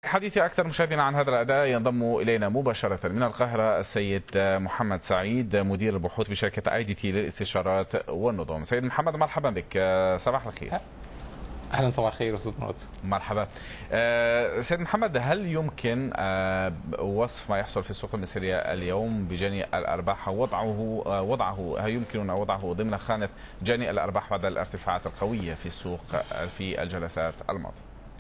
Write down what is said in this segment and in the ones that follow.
حديث أكثر مشاهدينا عن هذا الأداء ينضم إلينا مباشرة من القاهرة السيد محمد سعيد مدير البحوث بشركة اي دي تي للاستشارات والنظم سيد محمد مرحبا بك صباح الخير اهلا صباح الخير استاذ مراد مرحبا سيد محمد هل يمكن وصف ما يحصل في السوق المصرية اليوم بجني الأرباح وضعه وضعه هل يمكن أن وضعه ضمن خانة جني الأرباح بعد الارتفاعات القوية في السوق في الجلسات الماضية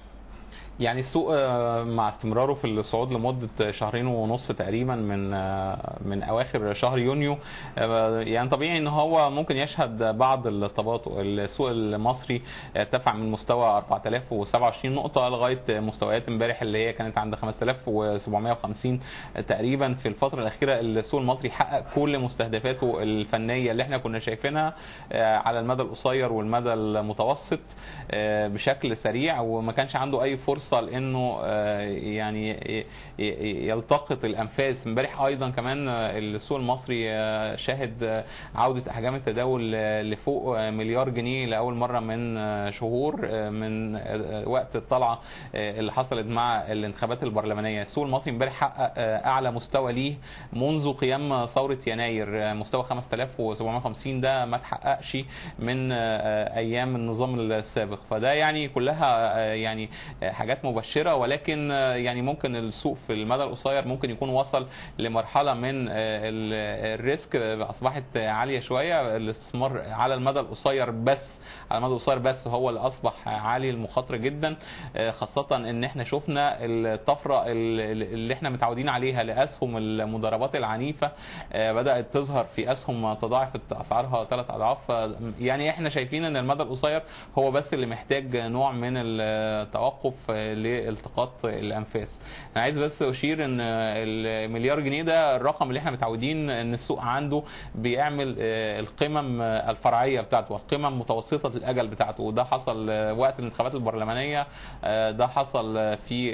يعني السوق مع استمراره في الصعود لمده شهرين ونص تقريبا من من اواخر شهر يونيو يعني طبيعي ان هو ممكن يشهد بعض التباطؤ السوق المصري ارتفع من مستوى 4027 نقطه لغايه مستويات امبارح اللي هي كانت عند 5750 تقريبا في الفتره الاخيره السوق المصري حقق كل مستهدفاته الفنيه اللي احنا كنا شايفينها على المدى القصير والمدى المتوسط بشكل سريع وما كانش عنده اي فرصه فرصه لانه يعني يلتقط الانفاس امبارح ايضا كمان السوق المصري شاهد عوده احجام التداول لفوق مليار جنيه لاول مره من شهور من وقت الطلعه اللي حصلت مع الانتخابات البرلمانيه السوق المصري امبارح حقق اعلى مستوى ليه منذ قيام ثوره يناير مستوى 5750 ده ما اتحققش من ايام النظام السابق فده يعني كلها يعني حاجات مبشره ولكن يعني ممكن السوق في المدى القصير ممكن يكون وصل لمرحله من الريسك اصبحت عاليه شويه الاستثمار على المدى القصير بس على المدى القصير بس هو اللي اصبح عالي المخاطره جدا خاصه ان احنا شفنا الطفره اللي احنا متعودين عليها لاسهم المضاربات العنيفه بدات تظهر في اسهم تضاعفت اسعارها ثلاث اضعاف يعني احنا شايفين ان المدى القصير هو بس اللي محتاج نوع من التوقف لالتقاط الانفاس انا عايز بس اشير ان المليار جنيه ده الرقم اللي احنا متعودين ان السوق عنده بيعمل القمم الفرعيه بتاعته والقمم متوسطه الاجل بتاعته وده حصل وقت الانتخابات البرلمانيه ده حصل في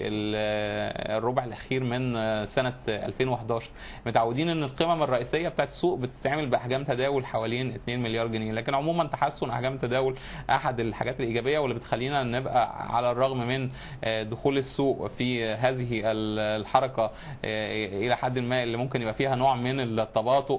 الربع الاخير من سنه 2011 متعودين ان القمم الرئيسيه بتاعت السوق بتتعمل باحجام تداول حوالين 2 مليار جنيه لكن عموما تحسن احجام التداول احد الحاجات الايجابيه واللي بتخلينا نبقى على الرغم من دخول السوق في هذه الحركه الى حد ما اللي ممكن يبقى فيها نوع من التباطؤ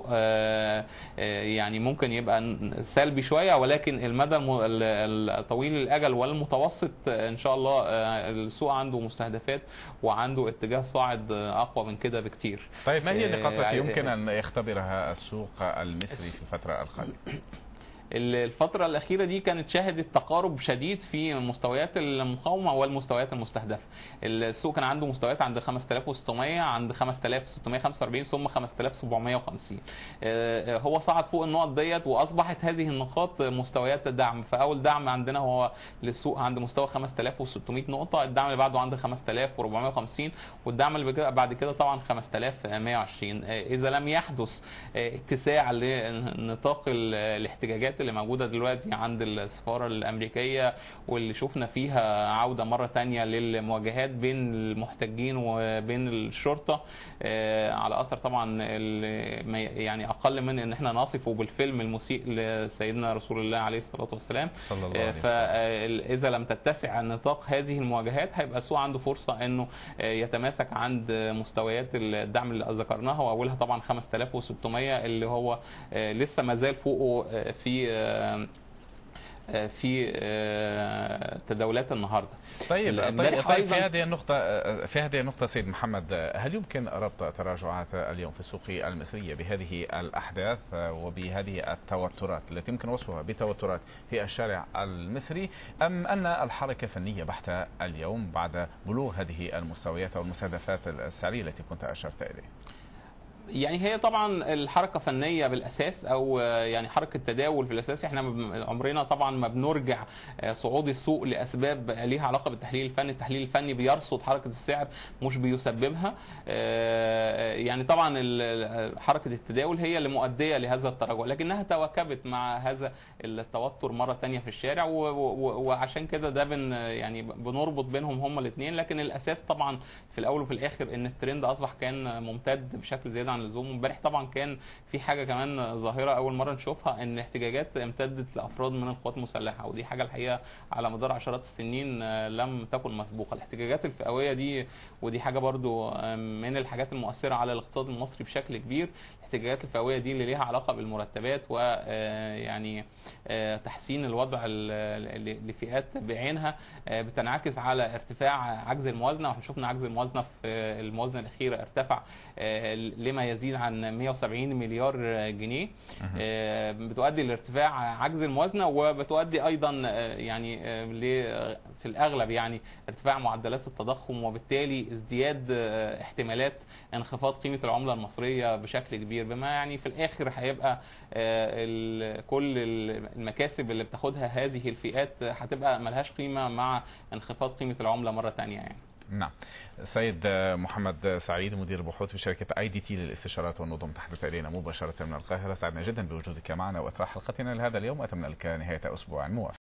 يعني ممكن يبقى سلبي شويه ولكن المدى الطويل الاجل والمتوسط ان شاء الله السوق عنده مستهدفات وعنده اتجاه صاعد اقوى من كده بكتير طيب ما هي النقاط التي يمكن ان يختبرها السوق المصري في الفتره القادمه الفترة الأخيرة دي كانت شهدت تقارب شديد في مستويات المقاومة والمستويات المستهدفة. السوق كان عنده مستويات عند 5600 عند 5645 ثم 5750. هو صعد فوق النقط ديت وأصبحت هذه النقاط مستويات دعم، فأول دعم عندنا هو للسوق عند مستوى 5600 نقطة، الدعم اللي بعده عند 5450 والدعم اللي بعد كده طبعا 5120. إذا لم يحدث اتساع لنطاق الاحتجاجات اللي موجوده دلوقتي عند السفاره الامريكيه واللي شفنا فيها عوده مره تانية للمواجهات بين المحتجين وبين الشرطه على اثر طبعا يعني اقل من ان احنا نصفه بالفيلم المسيء لسيدنا رسول الله عليه الصلاه والسلام صلى الله عليه وسلم فاذا لم تتسع نطاق هذه المواجهات هيبقى السوق عنده فرصه انه يتماسك عند مستويات الدعم اللي ذكرناها واولها طبعا 5600 اللي هو لسه ما زال فوقه في في تداولات النهارده طيب طيب, طيب في هذه النقطة في هذه النقطة سيد محمد هل يمكن ربط تراجعات اليوم في السوق المصرية بهذه الأحداث وبهذه التوترات التي يمكن وصفها بتوترات في الشارع المصري أم أن الحركة فنية بحتة اليوم بعد بلوغ هذه المستويات أو المستهدفات السعرية التي كنت أشرت إليها؟ يعني هي طبعا الحركه فنيه بالاساس او يعني حركه تداول في الاساس احنا عمرنا طبعا ما بنرجع صعود السوق لاسباب ليها علاقه بالتحليل الفني، التحليل الفني بيرصد حركه السعر مش بيسببها يعني طبعا حركه التداول هي اللي مؤديه لهذا التراجع لكنها تواكبت مع هذا التوتر مره ثانيه في الشارع وعشان كده ده بن يعني بنربط بينهم هما الاثنين لكن الاساس طبعا في الاول وفي الاخر ان الترند اصبح كان ممتد بشكل زياده عن اللزوم امبارح طبعا كان في حاجه كمان ظاهره اول مره نشوفها ان احتجاجات امتدت لافراد من القوات المسلحه ودي حاجه الحقيقه على مدار عشرات السنين آه، لم تكن مسبوقه الاحتجاجات الفئويه دي ودي حاجه برضو آه، من الحاجات المؤثره على الاقتصاد المصري بشكل كبير الاحتجاجات الفئويه دي اللي ليها علاقه بالمرتبات ويعني تحسين الوضع ال- ل- لفئات بعينها آه، بتنعكس على ارتفاع عجز الموازنه واحنا شفنا عجز الموازنه في آه، الموازنه الاخيره ارتفع آه، لما يزيد عن 170 مليار جنيه آه، بتؤدي لارتفاع عجز الموازنه وبتؤدي ايضا آه، يعني آه، ل- في الاغلب يعني ارتفاع معدلات التضخم وبالتالي ازدياد آه، احتمالات انخفاض قيمه العمله المصريه بشكل كبير بما يعني في الاخر هيبقى آه، ال- كل المكاسب اللي بتاخدها هذه الفئات هتبقى ملهاش قيمه مع انخفاض قيمه العمله مره تانية يعني نعم سيد محمد سعيد مدير البحوث بشركة اي دي تي للاستشارات والنظم تحدث إلينا مباشرة من القاهرة سعدنا جدا بوجودك معنا وإطراح حلقتنا لهذا اليوم أتمنى لك نهاية أسبوع موافق